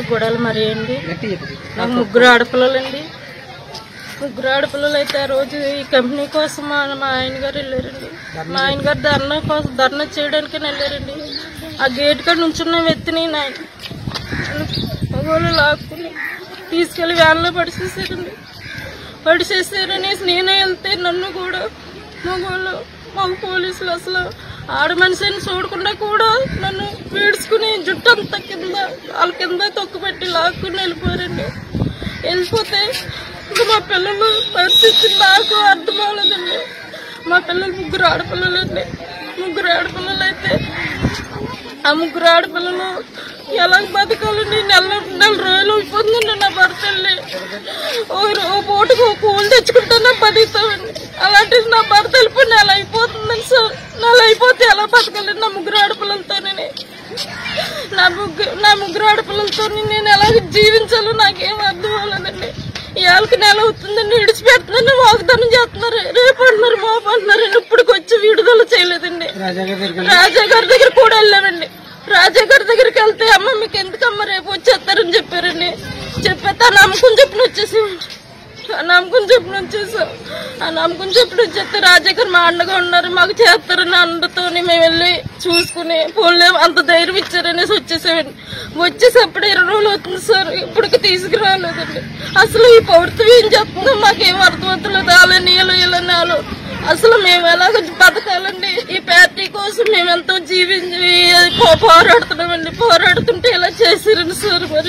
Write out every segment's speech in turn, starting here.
గొడవలు మరి అండి నాకు ముగ్గురు ఆడపిల్లలండి ముగ్గురు ఆడపిల్లలు అయితే ఆ రోజు ఈ కంపెనీ కోసం మా మా ఆయన గారు వెళ్ళారండి మా ఆయన గారు ధర్నా కోసం ధర్నా చేయడానికి వెళ్ళారండి ఆ గేట్ కాడ నుంచున్న వ్యక్తిని నాయన మగవాళ్ళు లాక్కుని తీసుకెళ్లి వ్యాన్లో పడిచేసారండి పడిచేసారని నేనే వెళ్తే నన్ను కూడా మగవాళ్ళు మగ పోలీసులు అసలు ఆడ మనిషిని చూడకుండా కూడా నన్ను పీడ్చుకుని జుట్టు అంతా కింద వాళ్ళ కింద తొక్కుపెట్టి లాక్కుని వెళ్ళిపోయారండి వెళ్ళిపోతే ఇంకా మా పిల్లలు పరిస్థితి నాకు అర్థం అవ్వలేదండి మా పిల్లలు ముగ్గురు ఆడపిల్లలండి ముగ్గురు ఆడపిల్లలు అయితే ఆ ముగ్గురు ఆడపిల్లలు ఎలా బతకాలండి నెల నెల రోజులు అయిపోతుందండి నా భర్త వెళ్ళి ఓ రో- ఓ పూటకు ఓ కూలి తెచ్చుకుంటేనే బతుకుతామండి అలాంటిది నా భర్త వెళ్ళిపోయి నెల అయిపోతుందండి సార్ నెల అయిపోతే ఎలా బతకాలండి నా ముగ్గురు ఆడపిల్లలతోనే నా ముగ్గురు నా ముగ్గురు ఆడపిల్లలతో నేను ఎలా జీవించాలో నాకేం అర్థం అవ్వలేదండి ఇవాళకి నెల అవుతుందండి విడిచిపెడుతుందండి వాగ్దానం చేస్తున్నారు రేపు అంటున్నారు మాపు అంటున్నారు ఇప్పటికి వచ్చి విడుదల చేయలేదండి రాజా గారి దగ్గర కూడా వెళ్ళామండి రాజా గారి దగ్గరికి వెళ్తే అమ్మ మీకు ఎందుకమ్మ రేపు వచ్చేస్తారని చెప్పారండి చెప్పేస్తే ఆ నమ్మకం చెప్పిన వచ్చేసామండి ఆ నమ్మకం చెప్పిన వచ్చేసాం ఆ నమ్మకం చెప్పిన వచ్చేస్తే రాజా గారు మా అండగా ఉన్నారు మాకు చేస్తారని అండతో మేము వెళ్ళి చూసుకుని పోలే అంత ధైర్యం ఇచ్చారనేసి వచ్చేసామండి వచ్చేసప్పుడు ఇరవై రోజులు అవుతుంది సార్ ఇప్పటికి తీసుకురాలేదండి అసలు ఈ పౌరత్వం ఏం చెప్తుందో మాకేం అర్థమవుతలేదు అలా నీళ్ళు ఇలా నాలో అసలు మేము ఎలాగ బతకాలండి ఈ పార్టీ కోసం మేము ఎంతో జీవించి పో- పోరాడుతున్నామండి పోరాడుతుంటే ఇలా చేసిరండి సార్ మరి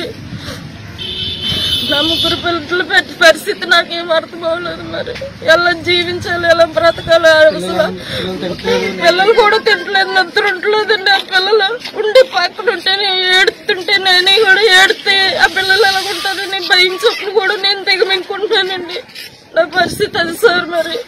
నా ముగ్గురు పిల్లలు పెట్టి పరిస్థితి నాకేం అర్థం అవ్వలేదు మరి ఎలా జీవించాలి ఎలా బ్రతకాలి అసలు పిల్లలు కూడా తింటలేదు నిద్ర ఉండలేదండి ఆ పిల్లలు ఉండి పక్కన ఉంటేనే ఏడుతుంటే నేనే కూడా ఏడితే ఆ పిల్లలు ఎలా ఉంటారని భయం చొప్పున కూడా నేను దిగమింకుంటున్నానండి నా పరిస్థితి అది సార్ మరి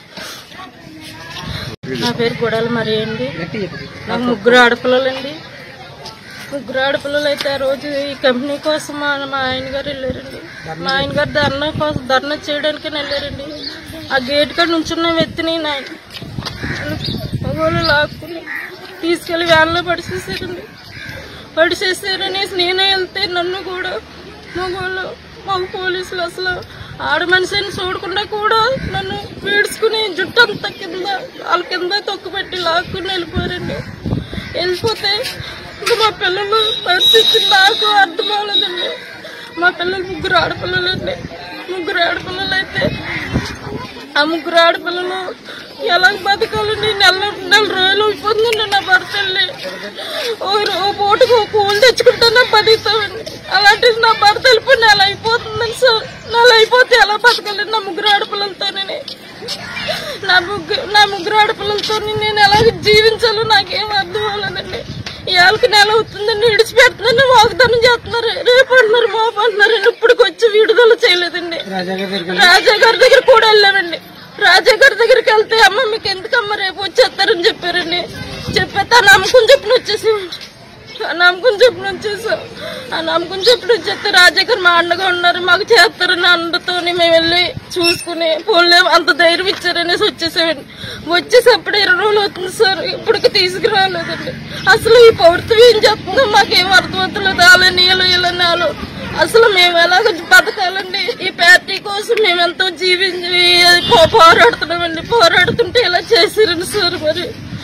నా పేరు గొడవలు మరి అండి నాకు ముగ్గురు ఆడపిల్లలండి ముగ్గురు ఆడపిల్లలు అయితే ఆ రోజు ఈ కంపెనీ కోసం మా మా ఆయన గారు వెళ్ళారండి మా ఆయన గారు ధర్నా కోసం ధర్నా చేయడానికి వెళ్ళారండి ఆ గేట్ కాడ నుంచున్న వ్యక్తిని నాయన మగవాళ్ళు లాక్కుని తీసుకెళ్లి వ్యాన్లో పడిచేసారండి పడిచేసారని నేనే వెళ్తే నన్ను కూడా మగవాళ్ళు మగ పోలీసులు అసలు ఆడ మనిషిని చూడకుండా కూడా నన్ను పీడ్చుకుని జుట్టు అంతా కింద వాళ్ళ కింద తొక్కుపెట్టి లాక్కుని వెళ్ళిపోయారండి వెళ్ళిపోతే ఇంకా మా పిల్లలు పరిస్థితి నాకు అర్థం అవ్వలేదండి మా పిల్లలు ముగ్గురు ఆడపిల్లలండి ముగ్గురు ఆడపిల్లలు అయితే ఆ ముగ్గురు ఆడపిల్లలు ఎలా బతకాలండి నెల నెల రోజులు అయిపోతుందండి నా భర్త వెళ్ళి ఓ రో- ఓ పూటకు ఓ కూలి తెచ్చుకుంటేనే బతుకుతామండి అలాంటిది నా భర్త వెళ్ళిపోయి నెల అయిపోతుందండి సార్ నెల అయిపోతే ఎలా బతకాలండి నా ముగ్గురు ఆడపిల్లలతోనే నా ముగ్గురు నా ముగ్గురు ఆడపిల్లలతో నేను ఎలా జీవించాలో నాకేం అర్థం అవ్వలేదండి ఇవాళకి నెల అవుతుందండి విడిచిపెడుతుందండి వాగ్దానం చేస్తున్నారు రేపు అంటున్నారు మాపు అంటున్నారు ఇప్పటికి వచ్చి విడుదల చేయలేదండి రాజా గారి దగ్గర కూడా వెళ్ళామండి రాజా గారి దగ్గరికి వెళ్తే అమ్మ మీకు ఎందుకమ్మ రేపు వచ్చేస్తారని చెప్పారండి చెప్పేస్తే ఆ నమ్మకం చెప్పిన వచ్చేసామండి ఆ నమ్మకం చెప్పిన వచ్చేసాం ఆ నమ్మకం చెప్పిన వచ్చేస్తే రాజా గారు మా అండగా ఉన్నారు మాకు చేస్తారని అండతో మేము వెళ్ళి చూసుకుని పోలే అంత ధైర్యం ఇచ్చారనేసి వచ్చేసామండి వచ్చేసప్పుడు ఇరవై రోజులు అవుతుంది సార్ ఇప్పటికి తీసుకురాలేదండి అసలు ఈ పౌరత్వం ఏం చెప్తుందో మాకేం అర్థమవుతలేదు అలా నీళ్ళు ఇలా నాలో అసలు మేము ఎలాగ బతకాలండి ఈ పార్టీ కోసం మేము ఎంతో జీవించి పో- పోరాడుతున్నామండి పోరాడుతుంటే ఇలా చేసిరండి సార్ మరి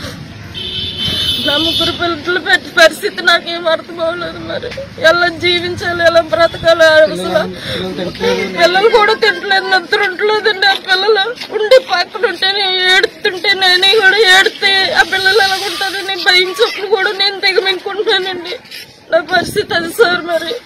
నా ముగ్గురు పిల్లలు పెట్టి పరిస్థితి నాకేం అర్థం అవ్వలేదు మరి ఎలా జీవించాలి ఎలా బ్రతకాలి అసలు పిల్లలు కూడా తింటలేదు నిద్ర ఉండలేదండి ఆ పిల్లలు ఉండి పక్కన ఉంటేనే ఏడుతుంటే నేనే కూడా ఏడితే ఆ పిల్లలు ఎలా ఉంటారని భయం చొప్పున కూడా నేను దిగమింకుంటున్నానండి నా పరిస్థితి అది సార్ మరి